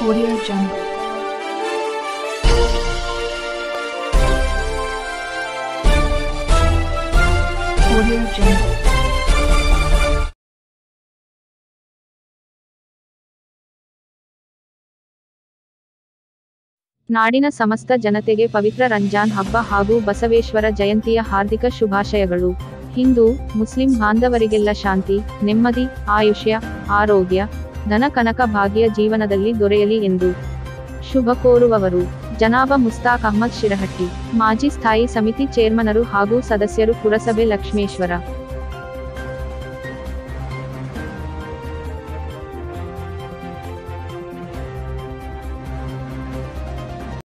Audio Jungle. Audio Jungle. ನಾಡಿನ ಸಮಸ್ತ ಜನತೆಗೆ ಪವಿತ್ರ ರಂಜಾನ್ ಹಬ್ಬ ಹಾಗೂ ಬಸವೇಶ್ವರ ಜಯಂತಿಯ ಹಾರ್ದಿಕ ಶುಭಾಶಯಗಳು ಹಿಂದೂ ಮುಸ್ಲಿಂ ಬಾಂಧವರಿಗೆಲ್ಲ ಶಾಂತಿ ನೆಮ್ಮದಿ ಆಯುಷ್ಯ ಆರೋಗ್ಯ ಧನ ಕನಕ ಭಾಗ್ಯ ಜೀವನದಲ್ಲಿ ದೊರೆಯಲಿ ಎಂದು ಶುಭ ಕೋರುವವರು ಜನಾಬ ಮುಸ್ತಾಕ್ ಅಹ್ಮದ್ ಶಿರಹಟ್ಟಿ ಮಾಜಿ ಸ್ಥಾಯಿ ಸಮಿತಿ ಚೇರ್ಮನರು ಹಾಗೂ ಸದಸ್ಯರು ಪುರಸಭೆ ಲಕ್ಷ್ಮೇಶ್ವರ